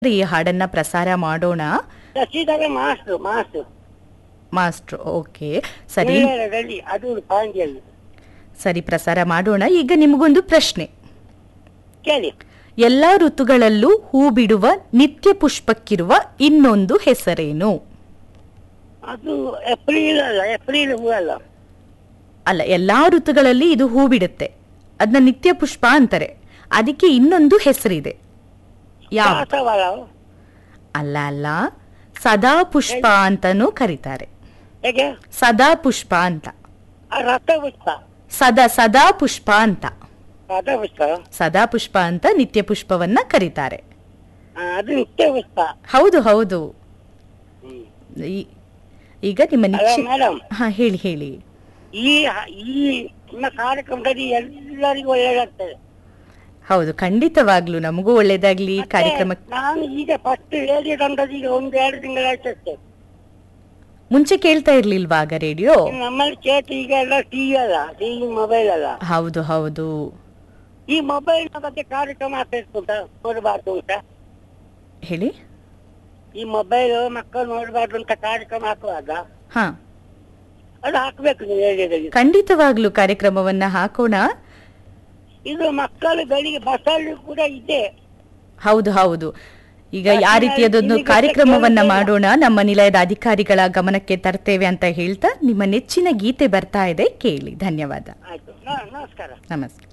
ಈ ಹಾಡನ್ನ ಪ್ರಸಾರ ಮಾಡೋಣ Shashidhara master master master okay ಸರಿ ರೆಡಿ ಅದು ಪಾಂಡ್ಯಲ್ಲಿ ಸರಿ ಪ್ರಸಾರ ಮಾಡೋಣ ಈಗ ನಿಮಗೊಂದು ಪ್ರಶ್ನೆ ಕೇಳಿ ಎಲ್ಲಾ ಋತುಗಳಲ್ಲೂ ಹೂ ಬಿಡುವ ನಿತ್ಯ ಪುಷ್ಪಕ್ಕಿರುವ ಇನ್ನೊಂದು ಹೆಸರೇನು ಅದು ಏಪ್ರಿಲ್ ಅಲ್ಲ ಏಪ್ರಿಲ್ ಹೂ ಅಲ್ಲ ಅಲ್ಲ ಎಲ್ಲಾ ಋತುಗಳಲ್ಲಿ ಇದು ಹೂ ಬಿಡುತ್ತೆ ಅದನ್ನ ನಿತ್ಯ ಪುಷ್ಪ ಅಂತಾರೆ ಅದಕ್ಕೆ ಇನ್ನೊಂದು ಹೆಸರಿದೆ ಯಾವ ದಾಸವಾಳ ಅಲ್ಲ ಅಲ್ಲ ಸದಾ ಪುಷ್ಪ ಅಂತಾನೂ ಕರೀತಾರೆ ಹೇಗೆ ಸದಾ ಪುಷ್ಪ ಅಂತ ಆ ರಥ ಪುಷ್ಪ ಸದಾ ಸದಾ ಪುಷ್ಪ ಅಂತ ರಥ ಪುಷ್ಪ ಸದಾ ಪುಷ್ಪ ಅಂತ ನಿತ್ಯ ಪುಷ್ಪವನ್ನ ಕರೀತಾರೆ ಆ, ಅದು ನಿತ್ಯ ಪುಷ್ಪ ಹೌದು ಹೌದು ಹ್ಮ್. ಈ- ಈಗ ನಿಮ್ಮ ಅಲ್ಲ ನಿಶ್ಚಯ ಮೇಡಮ್ ಹಾ ಹೇಳಿ ಹೇಳಿ ಈ ಈ ನಿಮ್ಮ ಕಾರ್ಯಕ್ರಮದಲ್ಲಿ ಎಲ್ಲರಿಗೂ ಒಳ್ಳೆಯದಾಗ್ತದೆ ಹೌದು ಖಂಡಿತವಾಗ್ಲು ನಮಗೂ ಒಳ್ಳೇದಾಗ್ಲಿ ಮತ್ತೆ ಕಾರ್ಯಕ್ರಮ ನಾನು ಈಗ ಫಸ್ಟ್ ರೇಡಿಯೋ ತಂದದ್ದು ಈಗ ಒಂದು ಎರಡು ತಿಂಗಳಾಯ್ತಷ್ಟೇ ಮುಂಚೆ ಕೇಳ್ತಾ ಇರ್ಲಿಲ್ವಾ ಆಗ ರೇಡಿಯೋ ಇನ್ನು ನಮ್ಮಲ್ಲಿ ಕೇಟ್ ಈಗ ಎಲ್ಲ ಟಿವಿ ಅಲ್ಲ ಟಿವಿ ಮೊಬೈಲ್ ಅಲ್ಲ ಹೌದು ಹೌದು ಈ ಮೊಬೈಲ್ ಬಗ್ಗೆ ಕಾರ್ಯಕ್ರಮ ಹಾಕಬೇಕು ಅಂತ ನೋಡಬಾರ್ದು ಅಂತ ಹೇಳಿ ಈ ಮೊಬೈಲ್ ಮಕ್ಕಳು ನೋಡಬಾರ್ದು ಅಂತ ಕಾರ್ಯಕ್ರಮ ಹಾಕುವಾಗ ಹಾ ಅದು ಹಾಕ್ಬೇಕು ನೀವು ರೇಡಿಯೋದಲ್ಲಿ ಖಂಡಿತವಾಗ್ಲು ಕಾರ್ಯಕ್ರಮವನ್ನ ಹಾಕೋಣ ಇದು ಮಕ್ಕಳುಗಳಿಗೆ ಬಸ್ಸಲ್ಲಿ ಕೂಡ ಇದೆ ಹೌದು ಹೌದು ಈಗ ಆ, ಆ ರೀತಿಯದೊಂದು ಈಗ ಕಾರ್ಯಕ್ರಮವನ್ನ ಕೇಳ್ತೇವೆ. ಮಾಡೋಣ ನಮ್ಮ ನಿಲಯದ ಅಧಿಕಾರಿಗಳ ಗಮನಕ್ಕೆ ತರ್ತೇವೆ ಅಂತ ಹೇಳ್ತಾ ನಿಮ್ಮ ನೆಚ್ಚಿನ ಗೀತೆ ಬರ್ತಾ ಇದೆ ಕೇಳಿ ಧನ್ಯವಾದ ಆಯ್ತು ನ- ನಮಸ್ಕಾರ ನಮಸ್ಕಾರ